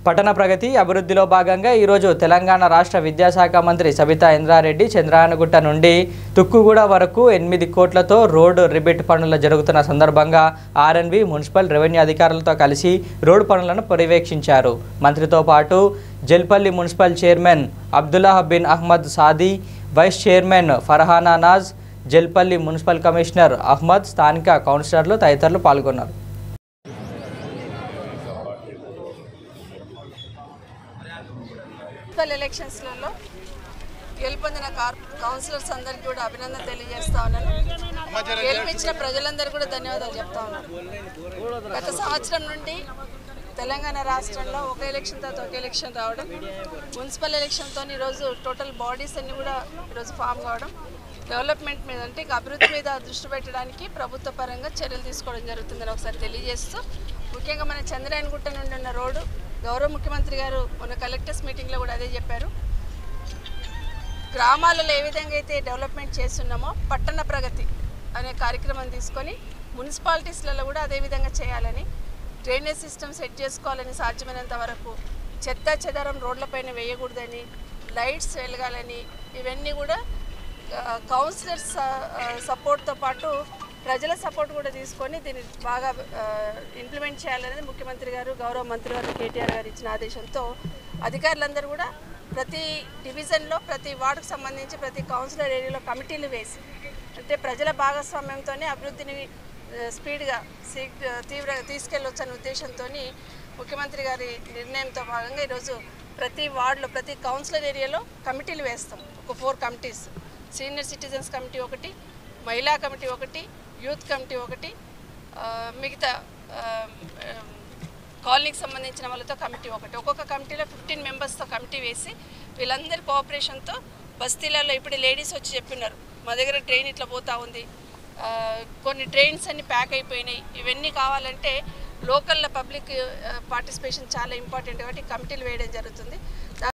పట్టణ ప్రగతి అభివృద్ధిలో భాగంగా ఈరోజు తెలంగాణ రాష్ట్ర విద్యాశాఖ మంత్రి సబితా ఇంద్రారెడ్డి చంద్రాయనగుట్ట నుండి తుక్కుగూడ వరకు ఎనిమిది కోట్లతో రోడ్డు రిబిట్ పనులు జరుగుతున్న సందర్భంగా ఆర్ఎన్బి మున్సిపల్ రెవెన్యూ అధికారులతో కలిసి రోడ్డు పనులను పర్యవేక్షించారు మంత్రితో పాటు Jalpally municipal chairman Abdullah Bin Ahmed Saadi vice chairman Farhana Naaz Jalpally municipal commissioner Ahmed స్థానిక కౌన్సిలర్లు తదితరులు పాల్గొన్నారు మున్సిపల్ ఎలక్షన్స్లలో గెలుపొందిన కార్ కౌన్సిలర్స్ అందరికీ కూడా అభినందన తెలియజేస్తా ఉన్నాను గెలిపించిన ప్రజలందరూ కూడా ధన్యవాదాలు చెప్తా ఉన్నాను గత సంవత్సరం నుండి తెలంగాణ రాష్ట్రంలో ఒక ఎలక్షన్ తర్వాత ఒక ఎలక్షన్ రావడం మున్సిపల్ ఎలక్షన్తో ఈరోజు టోటల్ బాడీస్ అన్ని కూడా ఈరోజు ఫామ్ కావడం డెవలప్మెంట్ మీద అంటే ఇక అభివృద్ధి మీద దృష్టి పెట్టడానికి ప్రభుత్వ పరంగా చర్యలు తీసుకోవడం జరుగుతుందని ఒకసారి తెలియజేస్తూ ముఖ్యంగా మన చంద్రాయనగుట్ట నుండి ఉన్న రోడ్డు గౌరవ ముఖ్యమంత్రి గారు మొన్న కలెక్టర్స్ మీటింగ్లో కూడా అదే చెప్పారు గ్రామాలలో ఏ విధంగా అయితే డెవలప్మెంట్ చేస్తున్నామో పట్టణ ప్రగతి అనే కార్యక్రమం తీసుకొని మున్సిపాలిటీస్లలో కూడా అదే విధంగా చేయాలని డ్రైనేజ్ సిస్టమ్ సెట్ చేసుకోవాలని సాధ్యమైనంత వరకు చెత్త చెదారం రోడ్లపైన వేయకూడదని లైట్స్ వెలగాలని ఇవన్నీ కూడా కౌన్సిలర్స్ సపోర్ట్తో పాటు ప్రజల సపోర్ట్ కూడా తీసుకొని దీన్ని బాగా ఇంప్లిమెంట్ చేయాలనేది ముఖ్యమంత్రి గారు గౌరవ మంత్రి గారు కేటీఆర్ గారు ఇచ్చిన ఆదేశంతో అధికారులందరూ కూడా ప్రతి డివిజన్లో ప్రతి వార్డుకు సంబంధించి ప్రతి కౌన్సిలర్ ఏరియాలో కమిటీలు వేసి అంటే ప్రజల భాగస్వామ్యంతోనే అభివృద్ధిని ఆ, స్పీడ్గా సీ తీవ్రంగా తీసుకెళ్ళొచ్చనే ఉద్దేశంతో ముఖ్యమంత్రి గారి నిర్ణయంతో భాగంగా ఈరోజు ప్రతి వార్డులో ప్రతి కౌన్సిలర్ ఏరియాలో కమిటీలు వేస్తాం ఒక four committees senior citizens committee ఒకటి మహిళా కమిటీ ఒకటి యూత్ కమిటీ ఒకటి ఆ, మిగతా ఆ, ఆ, కాలనీకి సంబంధించిన వాళ్ళతో కమిటీ ఒకటి ఒక్కొక్క కమిటీలో ఫిఫ్టీన్ మెంబర్స్తో కమిటీ వేసి వీళ్ళందరి కోఆపరేషన్తో బస్తీలలో ఇప్పుడు లేడీస్ వచ్చి చెప్పినారు మా దగ్గర ట్రైన్ ఇట్లా పోతా ఉంది ఆ, కొన్ని ట్రైన్స్ అన్ని ప్యాక్ అయిపోయినాయి ఇవన్నీ కావాలంటే లోకల్ పబ్లిక్ పార్టిసిపేషన్ చాలా ఇంపార్టెంట్ కాబట్టి కమిటీలు వేయడం జరుగుతుంది